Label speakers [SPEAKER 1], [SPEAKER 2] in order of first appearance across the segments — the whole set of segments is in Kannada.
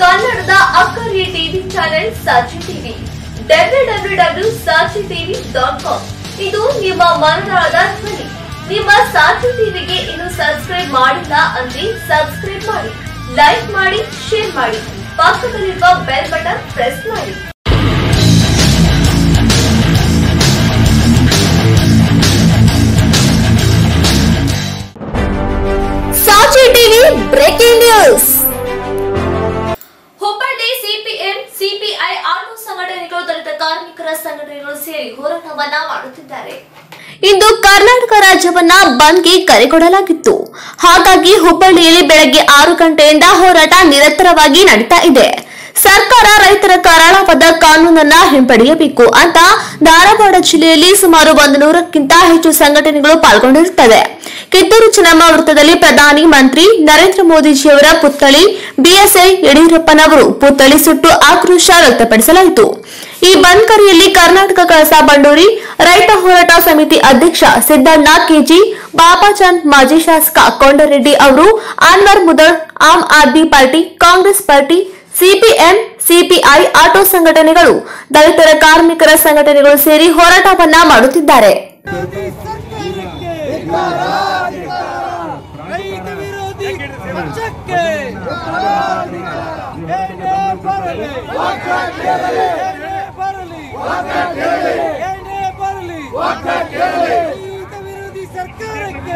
[SPEAKER 1] ಕನ್ನಡದ ಅಕ್ಕರಿಯ TV channel Sakshi TV W W W Sakshi TV dot com ಇದು ನಿಮ್ಮ ಮನದಾಳದ ಧ್ವನಿ ನಿಮ್ಮ ಸಾಕ್ಷಿ ಟಿವಿಗೆ ಇನ್ನು ಸಬ್ಸ್ಕ್ರೈಬ್ ಮಾಡಿಲ್ಲ ಅಂದ್ರೆ ಸಬ್ಸ್ಕ್ರೈಬ್ ಮಾಡಿ ಲೈಕ್ ಮಾಡಿ ಶೇರ್ ಮಾಡಿ ಪಕ್ಕದಲ್ಲಿರುವ ಬೆಲ್ ಬಟನ್ ಪ್ರೆಸ್ ಮಾಡಿ Sakshi TV breaking news Hubballi CPM CPI auto ಸಂಘಟನೆಗಳು ದಲಿತ ಕಾರ್ಮಿಕರ ಸಂಘಟನೆಗಳು ಸೇರಿ ಹೋರಾಟವನ್ನ ಮಾಡುತ್ತಿದ್ದಾರೆ ಇಂದು ಕರ್ನಾಟಕ ರಾಜ್ಯವನ್ನ ಬಂದ್ಗೆ ಕರೆ ಕೊಡಲಾಗಿತ್ತು ಹಾಗಾಗಿ ಹುಬ್ಬಳ್ಳಿಯಲ್ಲಿ ಬೆಳಗ್ಗೆ ಆರು ಗಂಟೆಯಿಂದ ಹೋರಾಟ ನಿರಂತರವಾಗಿ ನಡೀತಾ ಇದೆ ಸರ್ಕಾರ ರೈತರ ಕರಾಳವಾದ ಕಾನೂನನ್ನ ಹಿಂಪಡೆಯಬೇಕು ಅಂತ ಧಾರವಾಡ ಜಿಲ್ಲೆಯಲ್ಲಿ ಸುಮಾರು ಒಂದು ನೂರಕ್ಕಿಂತ ಹೆಚ್ಚು ಸಂಘಟನೆಗಳು ಪಾಲ್ಗೊಂಡಿರುತ್ತವೆ ಕಿತ್ತೂರು ಚೆನ್ನಮ್ಮ ವೃತ್ತದಲ್ಲಿ ಪ್ರಧಾನಿ ಮಂತ್ರಿ ನರೇಂದ್ರ ಮೋದಿಜಿಯವರ ಪುತ್ಥಳಿ ಬಿಎಸ್ಐ ಯಡಿಯೂರಪ್ಪನವರು ಪುತ್ಥಳಿ ಸುಟ್ಟು ಆಕ್ರೋಶ ವ್ಯಕ್ತಪಡಿಸಲಾಯಿತು ಈ ಬಂದ್ ಕರೆಯಲ್ಲಿ ಕರ್ನಾಟಕ ಕಳಸಾ ಬಂಡೂರಿ ರೈತ ಹೋರಾಟ ಸಮಿತಿ ಅಧ್ಯಕ್ಷ ಸಿದ್ದಣ್ಣ ಕೆಜಿ ಬಾಬಾಚಂದ್ ಮಾಜಿ ಶಾಸಕ ಕೊಂಡರೆಡ್ಡಿ ಅವರು Anwar Mudal Aam Aadmi party Congress party CPM CPI auto ಸಂಘಟನೆಗಳು ದಲಿತರ ಕಾರ್ಮಿಕರ ಸಂಘಟನೆಗಳು ಸೇರಿ ಹೋರಾಟವನ್ನ ಮಾಡುತ್ತಿದ್ದಾರೆ
[SPEAKER 2] ರೈತ ವಿರೋಧಿ ಪಕ್ಷಕ್ಕೆ ಏನೇ ಬರಲಿ ಏನೇ ಬರಲಿ ಏನೇ ಬರಲಿ ರೈತ ವಿರೋಧಿ ಸರ್ಕಾರಕ್ಕೆ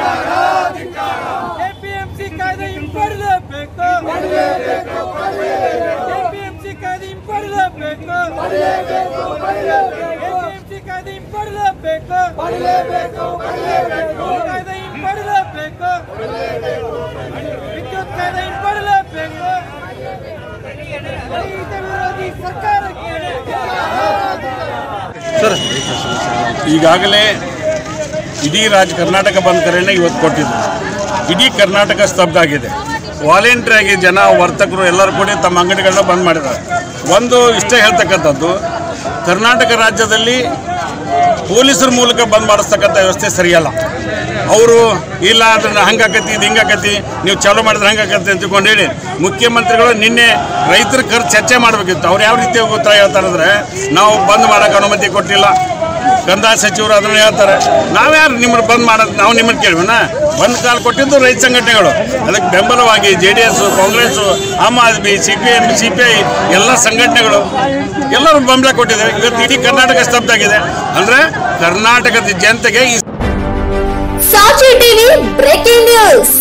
[SPEAKER 2] ಎಪಿಎಂಸಿ ಕಾಯ್ದೆ ಹಿಂಪಡೆಯಬೇಕು ಎಪಿಎಂಸಿ ಕಾಯ್ದೆ ಹಿಂಪಡೆಯಬೇಕು ಎಪಿಎಂಸಿ ಕಾಯ್ದೆ ಹಿಂಪಡೆಯಬೇಕು ಕಾಯ್ದೆ ಹಿಂಪಡೆಯಬೇಕು ವಿದ್ಯುತ್ ಕಾಯ್ದೆ ಹಿಂಪಡೆಯಬೇಕು ರೈತ ವಿರೋಧಿ ಸರ್ಕಾರಕ್ಕೆ
[SPEAKER 3] ಸರ್ ಈಗಾಗಲೇ ಇಡೀ ರಾಜ್ಯ ಕರ್ನಾಟಕ ಬಂದ್ ಕರೆಯನ್ನು ಇವತ್ತು ಕೊಟ್ಟಿದ್ರು ಇಡೀ ಕರ್ನಾಟಕ ಸ್ತಬ್ಧ ಆಗಿದೆ ವಾಲಂಟ್ರಿ ಆಗಿ ಜನ ವರ್ತಕರು ಎಲ್ಲರೂ ಕೂಡ ತಮ್ಮ ಅಂಗಡಿಗಳನ್ನ ಬಂದ್ ಮಾಡಿದ್ದಾರೆ ಒಂದು ಇಷ್ಟೇ ಹೇಳ್ತಕ್ಕಂಥದ್ದು ಕರ್ನಾಟಕ ರಾಜ್ಯದಲ್ಲಿ ಪೊಲೀಸರ ಮೂಲಕ ಬಂದ್ ಮಾಡಿಸ್ತಕ್ಕಂಥ ವ್ಯವಸ್ಥೆ ಸರಿಯಲ್ಲ ಅವರು ಇಲ್ಲ ಅದನ್ನ ಹಂಗಾಕತಿ ಇದು ಹಿಂಗಾಕತಿ ನೀವು ಚಾಲೂ ಮಾಡಿದ್ರೆ ಹಂಗಾಕತಿ ಅಂತ ತಿಳ್ಕೊಂಡು ಹೇಳಿ ಮುಖ್ಯಮಂತ್ರಿಗಳು ನಿನ್ನೆ ರೈತರ ಖರ್ಚು ಚರ್ಚೆ ಮಾಡಬೇಕಿತ್ತು ಅವ್ರು ಯಾವ ರೀತಿ ಉತ್ತರ ಹೇಳ್ತಾರಂದ್ರೆ ನಾವು ಬಂದ್ ಮಾಡೋಕೆ ಅನುಮತಿ ಕೊಟ್ಟಿಲ್ಲ ಕಂದಾಯ ಸಚಿವರು ಅದನ್ನ ಹೇಳ್ತಾರೆ ನಾವ್ಯಾರು ನಿಮ್ಮನ್ನು ಬಂದ್ ಮಾಡೋದು ನಾವು ನಿಮ್ಮನ್ನು ಕೇಳುವನ ಬಂದ್ ಕಾಲ್ ಕೊಟ್ಟಿದ್ದು ರೈತ ಸಂಘಟನೆಗಳು ಅದಕ್ಕೆ ಬೆಂಬಲವಾಗಿ J D S Congress Aam Aadmi C P M C P I ಎಲ್ಲ ಸಂಘಟನೆಗಳು ಎಲ್ಲರೂ ಬೆಂಬಲ ಕೊಟ್ಟಿದ್ದಾರೆ ಇವತ್ತು ಇಡೀ ಕರ್ನಾಟಕ ಸ್ತಬ್ಧ ಆಗಿದೆ ಅಂದ್ರೆ ಕರ್ನಾಟಕದ ಜನತೆಗೆ ಈ
[SPEAKER 1] Sakshi TV breaking news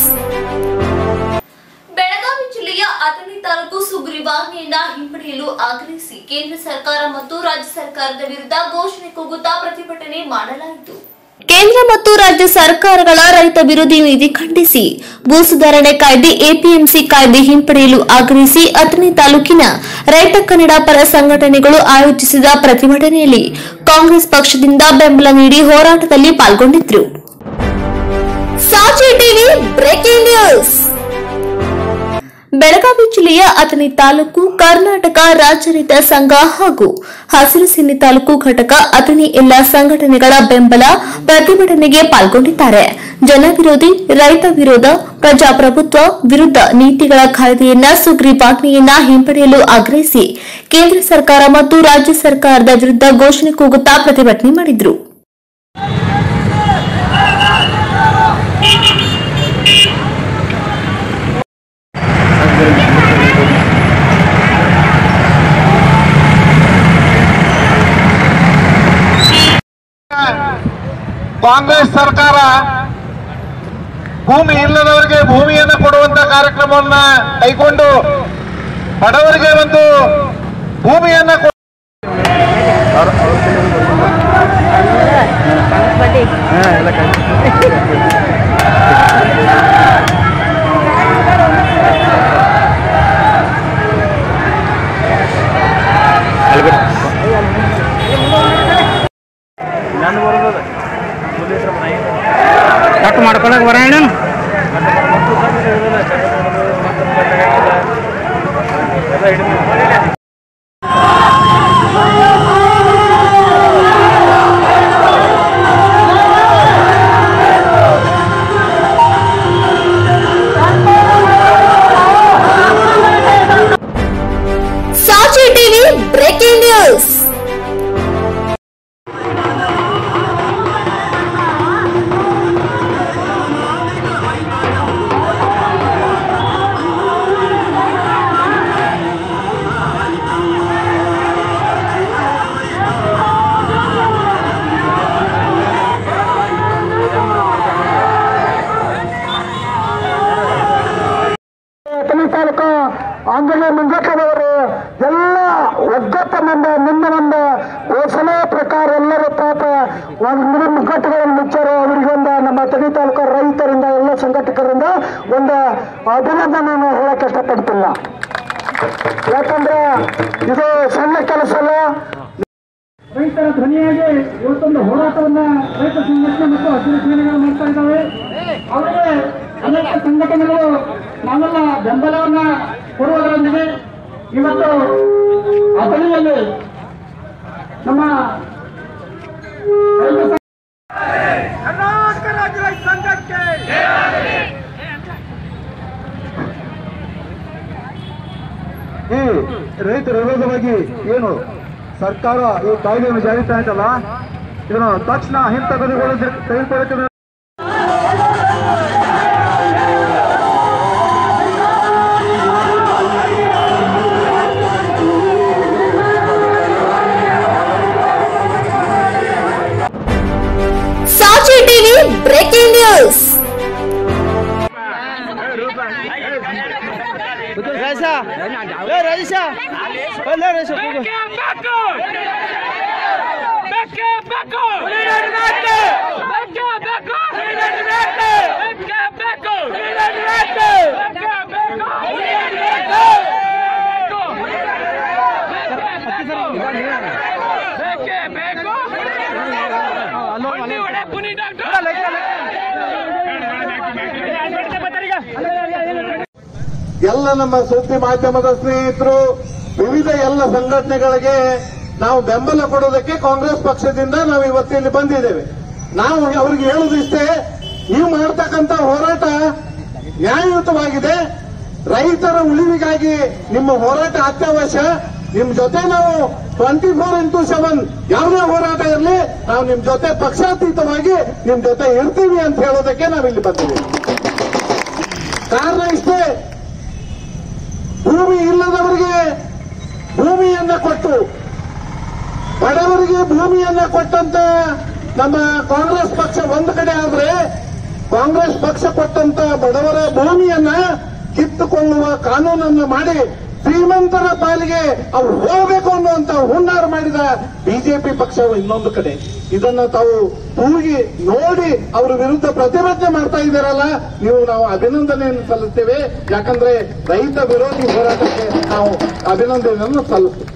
[SPEAKER 1] Belagavi ಜಿಲ್ಲೆಯ ಅಥಣಿ ತಾಲೂಕು ಸುಗ್ರೀವಾಜ್ಞೆಯನ್ನ ಹಿಂಪಡೆಯಲು ಆಗ್ರಹಿಸಿ ಕೇಂದ್ರ ಸರ್ಕಾರ ಮತ್ತು ರಾಜ್ಯ ಸರ್ಕಾರದ ವಿರುದ್ಧ ಘೋಷಣೆ ಕೂಗುತ್ತಾ ಪ್ರತಿಭಟನೆ ಮಾಡಲಾಯಿತು ಕೇಂದ್ರ ಮತ್ತು ರಾಜ್ಯ ಸರ್ಕಾರಗಳ ರೈತ ವಿರೋಧಿ ನೀತಿ ಖಂಡಿಸಿ ಭೂ ಸುಧಾರಣೆ ಕಾಯ್ದೆ ಎಪಿಎಂಸಿ ಕಾಯ್ದೆ ಹಿಂಪಡೆಯಲು ಆಗ್ರಹಿಸಿ ಅಥಣಿ ತಾಲೂಕಿನ ರೈತ ಕನ್ನಡ ಪರ ಸಂಘಟನೆಗಳು ಆಯೋಜಿಸಿದ ಪ್ರತಿಭಟನೆಯಲ್ಲಿ ಕಾಂಗ್ರೆಸ್ ಪಕ್ಷದಿಂದ ಬೆಂಬಲ ನೀಡಿ ಹೋರಾಟದಲ್ಲಿ ಪಾಲ್ಗೊಂಡಿದ್ರು Sakshi TV breaking news Belagavi ಜಿಲ್ಲೆಯ ಅಥಣಿ ತಾಲೂಕು ಕರ್ನಾಟಕ ರಾಜ್ಯ ರೈತ ಸಂಘ ಹಾಗೂ ಹಸಿರು ಸೇನೆ ತಾಲೂಕು ಘಟಕ ಅಥಣಿ ಎಲ್ಲ ಸಂಘಟನೆಗಳ ಬೆಂಬಲ ಪ್ರತಿಭಟನೆಗೆ ಪಾಲ್ಗೊಂಡಿದ್ದಾರೆ ಜನವಿರೋಧಿ ರೈತ ವಿರೋಧ ಪ್ರಜಾಪ್ರಭುತ್ವ ವಿರುದ್ಧ ನೀತಿಗಳ ಕಾಯ್ದೆಯನ್ನ ಸುಗ್ರೀವಾಜ್ಞೆಯನ್ನ ಹಿಂಪಡೆಯಲು ಆಗ್ರಹಿಸಿ ಕೇಂದ್ರ ಸರ್ಕಾರ ಮತ್ತು ರಾಜ್ಯ ಸರ್ಕಾರದ ವಿರುದ್ಧ ಘೋಷಣೆ ಕೂಗುತ್ತಾ ಪ್ರತಿಭಟನೆ ಮಾಡಿದ್ರು
[SPEAKER 4] ಕಾಂಗ್ರೆಸ್ ಸರ್ಕಾರ ಭೂಮಿ ಇಲ್ಲದವರಿಗೆ ಭೂಮಿಯನ್ನು ಕೊಡುವಂತ ಕಾರ್ಯಕ್ರಮವನ್ನ ಕೈಗೊಂಡು ಬಡವರಿಗೆ ಒಂದು ಭೂಮಿಯನ್ನ ಕೊ-
[SPEAKER 2] ಕಟ್ ಮಾಡ್ಕೊಳಕ್ ಬರೋಣ
[SPEAKER 5] ಆಂಜನೇಯ ಮುಂಜಾಕರವರು ಎಲ್ಲ ಒಗ್ಗಟ್ಟಿನಿಂದ ನಿನ್ನಿನಿಂದ ಘೋಷಣೆ ಪ್ರಕಾರ ಎಲ್ಲರೂ ಪಾಪ ಒಂದು ಮುಗ್ಗಟ್ಟುಗಳನ್ನು ಮುಚ್ಚಾರು ಅವರಿಗೊಂದು ನಮ್ಮ ತಡಿ ತಾಲೂಕು ರೈತರಿಂದ ಎಲ್ಲ ಸಂಘಟಕರಿಂದ ಒಂದು ಅಭಿನಂದನೆಯನ್ನು ಹೇಳಕ್ಕೆ ಇಷ್ಟಪಡ್ತಿಲ್ಲ ಯಾಕಂದ್ರೆ ಇದು ಸಣ್ಣ ಕೆಲಸ ಅಲ್ಲ ರೈತರ ಧ್ವನಿಯಾಗಿ ಇವತ್ತೊಂದು ಹೋರಾಟವನ್ನ ರೈತ ಸಂಘಟನೆ ಮತ್ತು ಹಸಿರು ಸೇನೆಗಳು ಮಾಡ್ತಾ ಇದ್ದಾವೆ ಅವರಿಗೆ ಅನೇಕ ಸಂಘಟನೆಗಳು ನಾವೆಲ್ಲ ಬೆಂಬಲವನ್ನ ಕೊಡುವುದರೊಂದಿಗೆ ಇವತ್ತು ಅಥಣಿಯಲ್ಲಿ ನಮ್ಮ ರೈತ ಸಂಘ-
[SPEAKER 2] ಕರ್ನಾಟಕ ರಾಜ್ಯ ರೈತ ಸಂಘಕ್ಕೆ
[SPEAKER 4] ಈ ರೈತರ ವಿರೋಧವಾಗಿ ಏನು ಸರ್ಕಾರ ಈ ಕಾಯ್ದೆಯನ್ನು ಜಾರಿ ಆಯ್ತಲ್ಲ ಇದನ್ನು ತಕ್ಷಣ ಹಿಂತೆಗೆದುಕೊಳ್ಳ ತೆಗೆದುಕೊಳ್ಳುತ್ತದೆ
[SPEAKER 1] ಸಾಕ್ಷಿ ಟಿವಿ ಬ್ರೇಕಿಂಗ್ ನ್ಯೂಸ್
[SPEAKER 4] ಎಲ್ಲ ನಮ್ಮ ಸುದ್ದಿ ಮಾಧ್ಯಮದ ಸ್ನೇಹಿತರು ವಿವಿಧ ಎಲ್ಲ ಸಂಘಟನೆಗಳಿಗೆ ನಾವು ಬೆಂಬಲ ಕೊಡೋದಕ್ಕೆ ಕಾಂಗ್ರೆಸ್ ಪಕ್ಷದಿಂದ ನಾವು ಇವತ್ತಿಲ್ಲಿ ಬಂದಿದ್ದೇವೆ ನಾವು ಅವರಿಗೆ ಹೇಳುದು ಇಷ್ಟೇ ನೀವು ಮಾಡ್ತಕ್ಕಂಥ ಹೋರಾಟ ನ್ಯಾಯಯುತವಾಗಿದೆ ರೈತರ ಉಳಿವಿಗಾಗಿ ನಿಮ್ಮ ಹೋರಾಟ ಅತ್ಯವಶ್ಯ ನಿಮ್ ಜೊತೆ ನಾವು ಟ್ವೆಂಟಿ ಫೋರ್ ಇಂಟು ಸೆವೆನ್ ಯಾವುದೇ ಹೋರಾಟ ಇರಲಿ ನಾವು ನಿಮ್ ಜೊತೆ ಪಕ್ಷಾತೀತವಾಗಿ ನಿಮ್ ಜೊತೆ ಇರ್ತೀವಿ ಅಂತ ಹೇಳೋದಕ್ಕೆ ನಾವಿಲ್ಲಿ ಬಂದಿದ್ದೀವಿ ಕಾರಣ ಇಷ್ಟೇ ಭೂಮಿ ಇಲ್ಲದವರಿಗೆ ಭೂಮಿಯನ್ನ ಕೊಟ್ಟು ಬಡವರಿಗೆ ಭೂಮಿಯನ್ನ ಕೊಟ್ಟಂತ ನಮ್ಮ ಕಾಂಗ್ರೆಸ್ ಪಕ್ಷ ಒಂದು ಕಡೆ ಆದ್ರೆ ಕಾಂಗ್ರೆಸ್ ಪಕ್ಷ ಕೊಟ್ಟಂತ ಬಡವರ ಭೂಮಿಯನ್ನ ಕಿತ್ತುಕೊಳ್ಳುವ ಕಾನೂನನ್ನು ಮಾಡಿ ಶ್ರೀಮಂತರ ಪಾಲಿಗೆ ಅವ್ರು ಹೋಗಬೇಕು ಅನ್ನುವಂತ ಹುನ್ನಾರ ಮಾಡಿದ ಬಿಜೆಪಿ ಪಕ್ಷವು ಇನ್ನೊಂದು ಕಡೆ ಇದನ್ನ ತಾವು ತೂಗಿ ನೋಡಿ ಅವರ ವಿರುದ್ಧ ಪ್ರತಿಭಟನೆ ಮಾಡ್ತಾ ಇದ್ದಾರಲ್ಲ ನೀವು ನಾವು ಅಭಿನಂದನೆಯನ್ನು ಸಲ್ಲಿಸ್ತೇವೆ ಯಾಕಂದ್ರೆ ರೈತ ವಿರೋಧಿ ಹೋರಾಟಕ್ಕೆ ನಾವು ಅಭಿನಂದನೆಯನ್ನು ಸಲ್ಲಿಸ್ತೇವೆ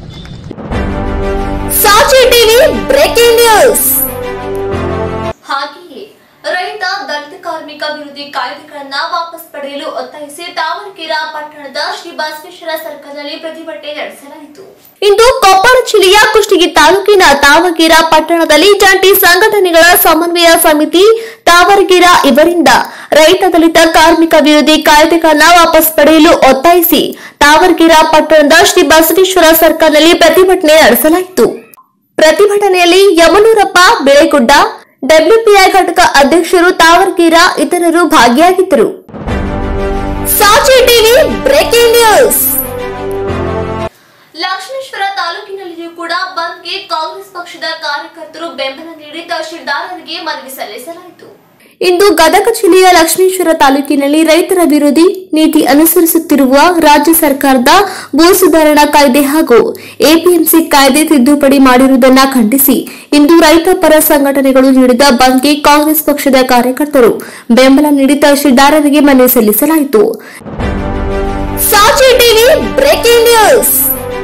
[SPEAKER 1] ಸಾಕ್ಷಿ ಟಿವಿ ಬ್ರೇಕಿಂಗ್ ನ್ಯೂಸ್ ಹಾಗೆಯೇ ರೈತ ದಲಿತ ಕಾರ್ಮಿಕ ವಿರೋಧಿ ಕಾಯ್ದೆಗಳನ್ನ ವಾಪಸ್ ಪಡೆಯಲು ಒತ್ತಾಯಿಸಿ ತಾವರಕೆರೆ ಪಟ್ಟಣದ ಶ್ರೀ ಬಸವೇಶ್ವರ ಸರ್ಕಲ್ನಲ್ಲಿ ಪ್ರತಿಭಟನೆ ನಡೆಸಲಾಯಿತು ಇಂದು ಕೊಪ್ಪಳ ಜಿಲ್ಲೆಯ ಕುಷ್ಟಗಿ ತಾಲೂಕಿನ ತಾವರಗೆರೆ ಪಟ್ಟಣದಲ್ಲಿ ಜಂಟಿ ಸಂಘಟನೆಗಳ ಸಮನ್ವಯ ಸಮಿತಿ ತಾವರಗೆರೆ ಇವರಿಂದ ರೈತ ದಲಿತ ಕಾರ್ಮಿಕ ವಿರೋಧಿ ಕಾಯ್ದೆಗಳನ್ನ ವಾಪಸ್ ಪಡೆಯಲು ಒತ್ತಾಯಿಸಿ ತಾವರಗೆರೆ ಪಟ್ಟಣದ ಶ್ರೀ ಬಸವೇಶ್ವರ ಸರ್ಕಲ್ನಲ್ಲಿ ಪ್ರತಿಭಟನೆ ನಡೆಸಲಾಯಿತು ಪ್ರತಿಭಟನೆಯಲ್ಲಿ ಯಮನೂರಪ್ಪ ಬೆಳೆಗುಡ್ಡ ಡಬ್ಲ್ಯೂಪಿಐ ಘಟಕ ಅಧ್ಯಕ್ಷರು ತಾವರ್ಗೀರ ಇತರರು ಭಾಗಿಯಾಗಿದ್ದರು ಸಾಚಿ ಟಿವಿ ಬ್ರೇಕಿಂಗ್ ನ್ಯೂಸ್ ಲಕ್ಷ್ಮೇಶ್ವರ ತಾಲೂಕಿನಲ್ಲಿಯೂ ಕೂಡ ಬಂದ್ಗೆ ಕಾಂಗ್ರೆಸ್ ಪಕ್ಷದ ಕಾರ್ಯಕರ್ತರು ಬೆಂಬಲ ನೀಡಿ ತಹಶೀಲ್ದಾರರಿಗೆ ಮನವಿ ಸಲ್ಲಿಸಲಾಯಿತು ಇಂದು ಗದಗ ಜಿಲ್ಲೆಯ ಲಕ್ಷ್ಮೇಶ್ವರ ತಾಲೂಕಿನಲ್ಲಿ ರೈತರ ವಿರೋಧಿ ನೀತಿ ಅನುಸರಿಸುತ್ತಿರುವ ರಾಜ್ಯ ಸರ್ಕಾರದ ಭೂ ಸುಧಾರಣಾ ಕಾಯ್ದೆ ಹಾಗೂ ಎಪಿಎಂಸಿ ಕಾಯ್ದೆ ತಿದ್ದುಪಡಿ ಮಾಡಿರುವುದನ್ನು ಖಂಡಿಸಿ ಇಂದು ರೈತ ಪರ ಸಂಘಟನೆಗಳು ನೀಡಿದ ಬಂದ್ಗೆ ಕಾಂಗ್ರೆಸ್ ಪಕ್ಷದ ಕಾರ್ಯಕರ್ತರು ಬೆಂಬಲ ನೀಡಿ ತಹಶೀಲ್ದಾರರಿಗೆ ಮನವಿ ಸಲ್ಲಿಸಲಾಯಿತು ಸಾಚಿ ಟಿವಿ ಬ್ರೇಕಿಂಗ್ ನ್ಯೂಸ್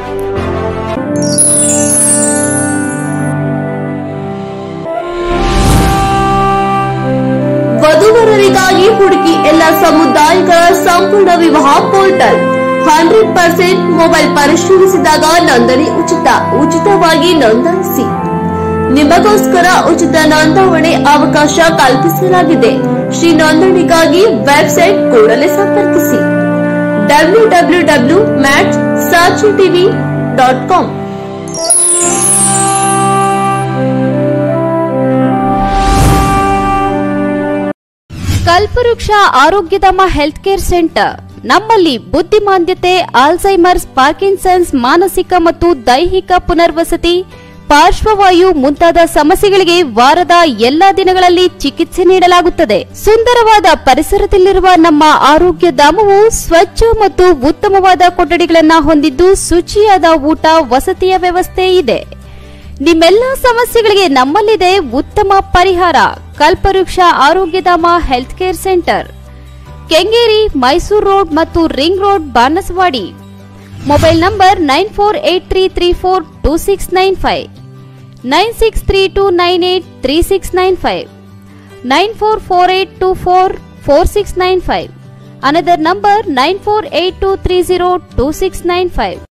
[SPEAKER 1] ವಧುವರರಿಗಾಗಿ ಹುಡುಕಿ ಎಲ್ಲ ಸಮುದಾಯಗಳ ಸಂಪೂರ್ಣ ವಿವಾಹ ಪೋರ್ಟಲ್ ಹಂಡ್ರೆಡ್ ಪರ್ಸೆಂಟ್ ಮೊಬೈಲ್ ಪರಿಶೀಲಿಸಿದಾಗ ನೋಂದಣಿ ಉಚಿತ ಉಚಿತವಾಗಿ ನೋಂದಾಯಿಸಿ ನಿಮಗೋಸ್ಕರ ಉಚಿತ ನೋಂದಾವಣೆ ಅವಕಾಶ ಕಲ್ಪಿಸಲಾಗಿದೆ ಶ್ರೀ ನೋಂದಣಿಗಾಗಿ ವೆಬ್ಸೈಟ್ ಕೂಡಲೇ ಸಂಪರ್ಕಿಸಿ ಡಬ್ಲ್ಯೂ ಡಬ್ಲ್ಯೂ ಡಬ್ಲ್ಯೂ ಮ್ಯಾಚ್ ಸಾಚಿ TV dot com
[SPEAKER 6] Kalpavriksha Arogyadhama health care centre ನಮ್ಮಲ್ಲಿ ಬುದ್ಧಿಮಾಂದ್ಯತೆ ಆಲ್ಝೈಮರ್ಸ್ ಪಾರ್ಕಿನ್ಸನ್ಸ್ ಮಾನಸಿಕ ಮತ್ತು ದೈಹಿಕ ಪುನರ್ವಸತಿ ಪಾರ್ಶ್ವವಾಯು ಮುಂತಾದ ಸಮಸ್ಯೆಗಳಿಗೆ ವಾರದ ಎಲ್ಲಾ ದಿನಗಳಲ್ಲಿ ಚಿಕಿತ್ಸೆ ನೀಡಲಾಗುತ್ತದೆ ಸುಂದರವಾದ ಪರಿಸರದಲ್ಲಿರುವ ನಮ್ಮ ಆರೋಗ್ಯ ಧಾಮವು ಸ್ವಚ್ಛ ಮತ್ತು ಉತ್ತಮವಾದ ಕೊಠಡಿಗಳನ್ನ ಹೊಂದಿದ್ದು ಶುಚಿಯಾದ ಊಟ ವಸತಿಯ ವ್ಯವಸ್ಥೆ ಇದೆ ನಿಮ್ಮೆಲ್ಲ ಸಮಸ್ಯೆಗಳಿಗೆ ನಮ್ಮಲ್ಲಿದೆ ಉತ್ತಮ ಪರಿಹಾರ Kalpavriksha Arogyadhama health care centre Kengeri Mysuru road ಮತ್ತು ring road Banaswadi mobile number nine four eight three three four two six nine five nine six three two nine eight three six nine five nine four four eight two four four six nine five another number nine four eight two three zero two six nine five